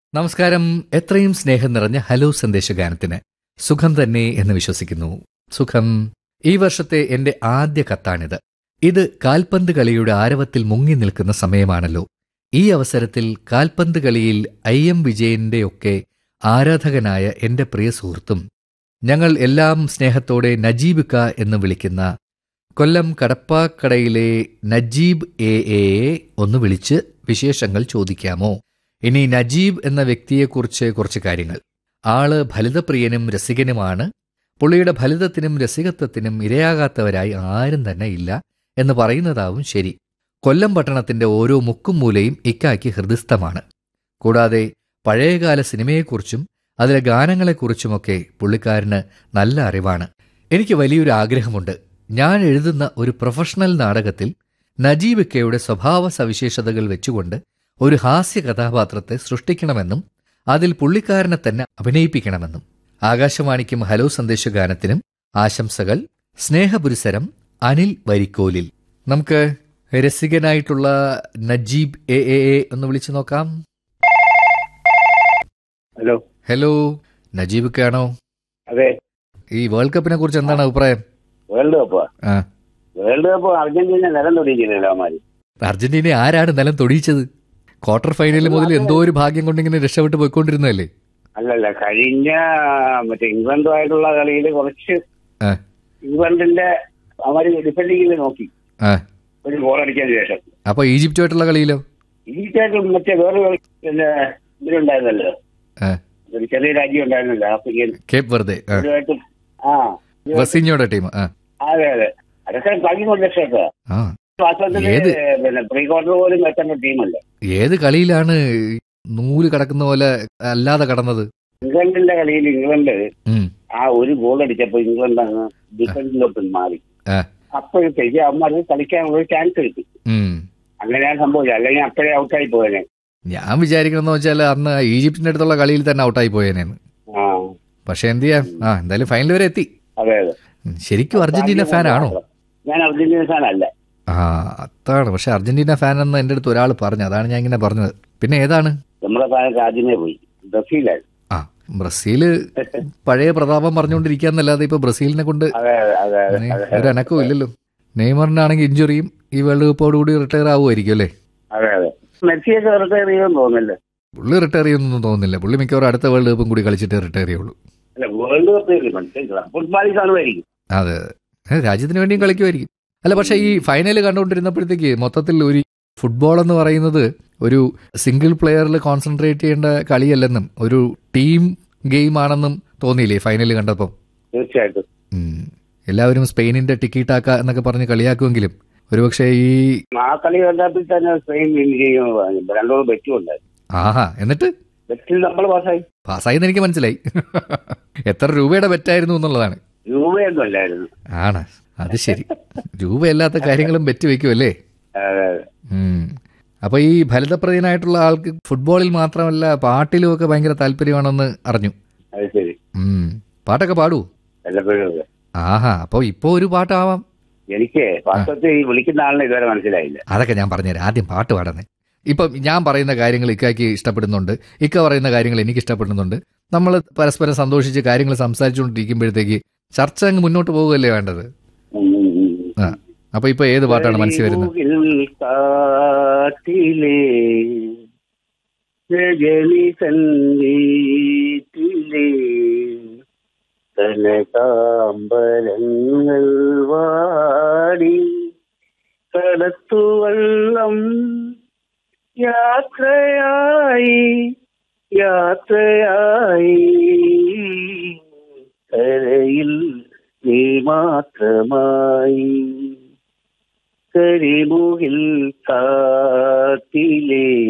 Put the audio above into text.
നമസ്കാരം എത്രയും സ്നേഹം നിറഞ്ഞ ഹലോ സന്ദേശഗാനത്തിന് സുഖം തന്നെ എന്ന് വിശ്വസിക്കുന്നു സുഖം ഈ വർഷത്തെ എന്റെ ആദ്യ കത്താണിത് ഇത് കാൽപന്ത് കളിയുടെ ആരവത്തിൽ മുങ്ങി നിൽക്കുന്ന സമയമാണല്ലോ ഈ അവസരത്തിൽ കാൽപന്ത് കളിയിൽ ഐ എം വിജയന്റെയൊക്കെ ആരാധകനായ എന്റെ പ്രിയ സുഹൃത്തും ഞങ്ങൾ എല്ലാം സ്നേഹത്തോടെ നജീബിക്ക എന്ന് വിളിക്കുന്ന കൊല്ലം കടപ്പാക്കടയിലെ നജീബ് എ എയെ ഒന്ന് വിളിച്ച് വിശേഷങ്ങൾ ചോദിക്കാമോ ഇനി നജീബ് എന്ന വ്യക്തിയെക്കുറിച്ച് കുറച്ച് കാര്യങ്ങൾ ആള് ഫലിതപ്രിയനും രസികനുമാണ് പുള്ളിയുടെ ഫലിതത്തിനും രസികത്വത്തിനും ഇരയാകാത്തവരായി ആരും തന്നെ ഇല്ല എന്ന് പറയുന്നതാവും ശരി കൊല്ലം പട്ടണത്തിന്റെ ഓരോ മുക്കും മൂലയും ഇക്കായ്ക്ക് ഹൃദയസ്ഥമാണ് കൂടാതെ പഴയകാല സിനിമയെക്കുറിച്ചും അതിലെ ഗാനങ്ങളെക്കുറിച്ചുമൊക്കെ പുള്ളിക്കാരന് നല്ല അറിവാണ് എനിക്ക് വലിയൊരു ആഗ്രഹമുണ്ട് ഞാൻ എഴുതുന്ന ഒരു പ്രൊഫഷണൽ നാടകത്തിൽ നജീബിക്കയുടെ സ്വഭാവ സവിശേഷതകൾ വെച്ചുകൊണ്ട് ഒരു ഹാസ്യ കഥാപാത്രത്തെ സൃഷ്ടിക്കണമെന്നും അതിൽ പുള്ളിക്കാരനെ തന്നെ അഭിനയിപ്പിക്കണമെന്നും ആകാശവാണിക്കും ഹലോ സന്ദേശഗാനത്തിനും ആശംസകൾ സ്നേഹപുരിസരം അനിൽ വരിക്കോലിൽ നമുക്ക് രസികനായിട്ടുള്ള നജീബ് എ എ എ ഒന്ന് വിളിച്ചു നോക്കാം ഹലോ ഹലോ നജീബിക്കാണോ അതെ ഈ വേൾഡ് കപ്പിനെ കുറിച്ച് എന്താണ് അഭിപ്രായം വേൾഡ് കപ്പ് ആ വേൾഡ് കപ്പ് അർജന്റീന നിലം തൊടിയിക്കുന്നില്ല അവന്മാര് അർജന്റീന ആരാണ് നിലം തൊടിയിച്ചത് ക്വാർട്ടർ ഫൈനലിൽ മുതൽ എന്തോ ഒരു ഭാഗ്യം കൊണ്ടിങ്ങനെ രക്ഷപ്പെട്ട് പോയിക്കൊണ്ടിരുന്നതല്ലേ അല്ലല്ല കഴിഞ്ഞ മറ്റേ ഇംഗ്ലണ്ടുമായിട്ടുള്ള കളിയിൽ കുറച്ച് ആ ഇംഗ്ലണ്ടിന്റെ അവര് ഡിഫൻഡിങ്ങിൽ നോക്കി ആ ഒരു ഗോൾ അടിക്കാൻ ശേഷം അപ്പൊ ഈജിപ്റ്റുമായിട്ടുള്ള കളിയിലോ ഈജിപ്റ്റായിട്ട് മറ്റേ വേറെ കളി പിന്നെ ഇതിലുണ്ടായിരുന്നല്ലോ ആ ഒരു ചെറിയ രാജ്യം ഉണ്ടായിരുന്നല്ലോ ആഫ്രിക്കൻ കേപ്പ് വെറുതെ ആ ഇതുമായിട്ട് ആ വസീഞ്ഞോടെ ടീം ആ അതെ അതെ അതൊക്കെ കളി കൊണ്ട് രക്ഷപ്പെട്ട ആ വാസ്തവത്തിൽ ഏത്? പിന്നെ പ്രീ ക്വാർട്ടർ പോലും എത്തേണ്ട ടീമല്ല ഏത് കളിയിലാണ് നൂല് കടക്കുന്ന പോലെ അല്ലാതെ കടന്നത് ഇംഗ്ലണ്ടിന്റെ കളിയിൽ ഇംഗ്ലണ്ട് ഉം. ആ ഒരു ഗോൾ അടിച്ചപ്പോ ഇംഗ്ലണ്ട് അങ്ങ് ഡിഫൻസിലോട്ട് മാറി ആ. അപ്പോഴത്തേക്ക് അവന്മാർക്ക് കളിക്കാനുള്ള ഒരു ചാൻസ് കിട്ടി ഉം. അങ്ങനെയാണ് സംഭവിച്ചത് അല്ലെങ്കിൽ അപ്പോഴേ ഔട്ടായി പോയനെ ഞാൻ വിചാരിക്കണമെന്ന് വെച്ചാൽ അന്ന് ഈജിപ്തിന്റെ അടുത്തുള്ള കളിയിൽ തന്നെ ഔട്ടായി പോയേനെന്ന് ആ പക്ഷെ എന്ത് ചെയ്യാം ആ എന്തായാലും ഫൈനൽ വരെ എത്തി അതെ അതെ ഉം. ശരിക്കും അർജന്റീന ഫാൻ ആണോ ഞാൻ അർജന്റീന ഫാനല്ല ആ അതാണ് പക്ഷെ അർജന്റീന ഫാൻ എന്ന് എന്റെ അടുത്ത് ഒരാൾ പറഞ്ഞു അതാണ് ഞാൻ ഇങ്ങനെ പറഞ്ഞത് പിന്നെ ഏതാണ് നമ്മുടെ ഫാനൊക്കെ ആദ്യമേ പോയി ബ്രസീലായിരുന്നു ആ ബ്രസീല് പഴയ പ്രതാപം പറഞ്ഞുകൊണ്ടിരിക്കാന്നല്ലാതെ ഇപ്പൊ ബ്രസീലിനെ കൊണ്ട് അതെ അതെ അതെ അതെ ഇനി അതെ ഒരു അനക്കവും ഇല്ലല്ലോ നെയ്മറിനാണെങ്കിൽ ഇഞ്ചുറിയും ഈ വേൾഡ് കപ്പോടുകൂടി റിട്ടയർ ആവുമായിരിക്കും അല്ലേ അതെ അതെ മെസ്സിയൊക്കെ റിട്ടയർ ചെയ്യുമെന്ന് തോന്നുന്നില്ല പുള്ളി റിട്ടയർ ചെയ്യുന്നൊന്നും തോന്നുന്നില്ല പുള്ളി മിക്കവാറും അടുത്ത വേൾഡ് കപ്പും കൂടി കളിച്ചിട്ട് റിട്ടയർ ചെയ്യുള്ളൂ അല്ല വേൾഡ് കപ്പ് മനസ്സിലാക്കണം ഫുട്ബോളിൽ കാണുമായിരിക്കും അതെ ഏ, രാജ്യത്തിന് വേണ്ടിയും കളിക്കുമായിരിക്കും അല്ല പക്ഷെ ഈ ഫൈനൽ കണ്ടുകൊണ്ടിരുന്നപ്പോഴത്തേക്ക് മൊത്തത്തിൽ ഒരു ഫുട്ബോൾ എന്ന് പറയുന്നത് ഒരു സിംഗിൾ പ്ലെയറിൽ കോൺസെൻട്രേറ്റ് ചെയ്യേണ്ട കളിയല്ലെന്നും ഒരു ടീം ഗെയിം ആണെന്നും തോന്നിയില്ലേ ഫൈനൽ കണ്ടപ്പം തീർച്ചയായിട്ടും ഉം. എല്ലാവരും സ്പെയിനിന്റെ ടിക്കീട്ടാക്ക എന്നൊക്കെ പറഞ്ഞ് കളിയാക്കുമെങ്കിലും ഒരുപക്ഷെ ഈ ആ കളി കണ്ടപ്പോൾ തന്നെ സ്പെയിൻ വിൻ ചെയ്യുമെന്ന് പറഞ്ഞു രണ്ടോളം ബെറ്റും ഉണ്ടായി ആഹാ എന്നിട്ട് ബെറ്റിൽ നമ്മൾ പാസ്സായി പാസ്സായെന്ന് എനിക്ക് മനസ്സിലായി എത്ര രൂപയുടെ ബെറ്റായിരുന്നു എന്നുള്ളതാണ് രൂപയൊന്നും അല്ലായിരുന്നു ആണ് അത് ശരി രൂപയല്ലാത്ത കാര്യങ്ങളും ബെറ്റ് വെക്കുമല്ലേ അതെ, അതെ. ഉം. അപ്പൊ ഈ ഫലിതപ്രദനായിട്ടുള്ള ആൾക്ക് ഫുട്ബോളിൽ മാത്രമല്ല പാട്ടിലും ഒക്കെ ഭയങ്കര താല്പര്യമാണെന്ന് അറിഞ്ഞു അത് ശരി ഉം. പാട്ടൊക്കെ പാടൂ വല്ലപ്പോഴും ഒക്കെ. ആഹാ അപ്പൊ ഇപ്പൊ ഒരു പാട്ടാവാം എനിക്ക് വാസ്തവത്തിൽ ഈ വിളിക്കുന്ന ആളിനെ ഇതുവരെ മനസ്സിലായില്ല അതൊക്കെ ഞാൻ പറഞ്ഞുതരാം ആദ്യം പാട്ട് പാടുന്നേ ഇപ്പം ഞാൻ പറയുന്ന കാര്യങ്ങൾ ഇക്കാക്ക് ഇഷ്ടപ്പെടുന്നുണ്ട് ഇക്ക പറയുന്ന കാര്യങ്ങൾ എനിക്ക് ഇഷ്ടപ്പെടുന്നുണ്ട് നമ്മൾ പരസ്പരം സന്തോഷിച്ച് കാര്യങ്ങൾ സംസാരിച്ചുകൊണ്ടിരിക്കുമ്പോഴത്തേക്ക് ചർച്ച അങ്ങ് മുന്നോട്ട് പോകുകയല്ലേ വേണ്ടത് ഉം, ഉം, ഉം. ആ അപ്പൊ ഇപ്പൊ ഏത് പാട്ടാണ് മനസ്സിൽ വരുന്നത് കരിമുകിൽ കാട്ടിലെ രജനി സന്ധ്യയിലെ കനകാമ്പരങ്ങൾ വാടി കടത്തുവള്ളം യാത്രയായി യാത്രയായി കരയിൽ നീ മാത്രമായി കരിമുകിൽ കാട്ടിലെ